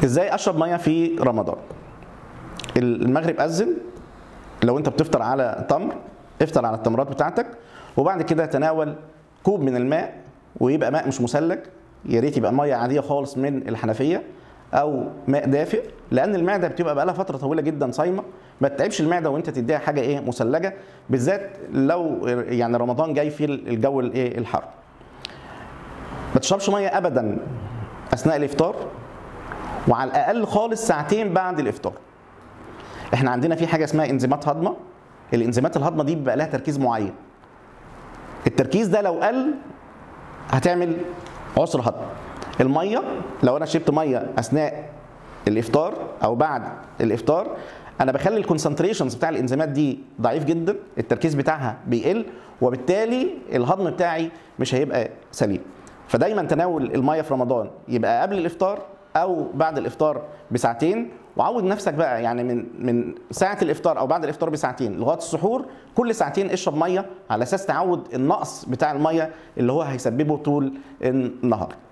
ازاي اشرب ميه في رمضان المغرب اذن لو انت بتفطر على تمر افطر على التمرات بتاعتك وبعد كده تناول كوب من الماء ويبقى ماء مش مثلج يا ريت يبقى ميه عاديه خالص من الحنفيه او ماء دافئ لان المعده بتبقى بقى لها فتره طويله جدا صايمه ما تتعبش المعده وانت تديها حاجه ايه مثلجه بالذات لو يعني رمضان جاي في الجو الايه الحر ما تشربش ميه ابدا اثناء الافطار وعلى الاقل خالص ساعتين بعد الافطار احنا عندنا في حاجه اسمها انزيمات هضمه الانزيمات الهضمه دي بيبقى لها تركيز معين التركيز ده لو قل هتعمل عسر هضم الميه لو انا شربت ميه اثناء الافطار او بعد الافطار انا بخلي الكونسنتريشنز بتاع الانزيمات دي ضعيف جدا التركيز بتاعها بيقل وبالتالي الهضم بتاعي مش هيبقى سليم فدايما تناول الميه في رمضان يبقى قبل الافطار او بعد الافطار بساعتين وعود نفسك بقى يعني من من ساعه الافطار او بعد الافطار بساعتين لغايه السحور كل ساعتين اشرب ميه على اساس تعود النقص بتاع الميه اللي هو هيسببه طول النهار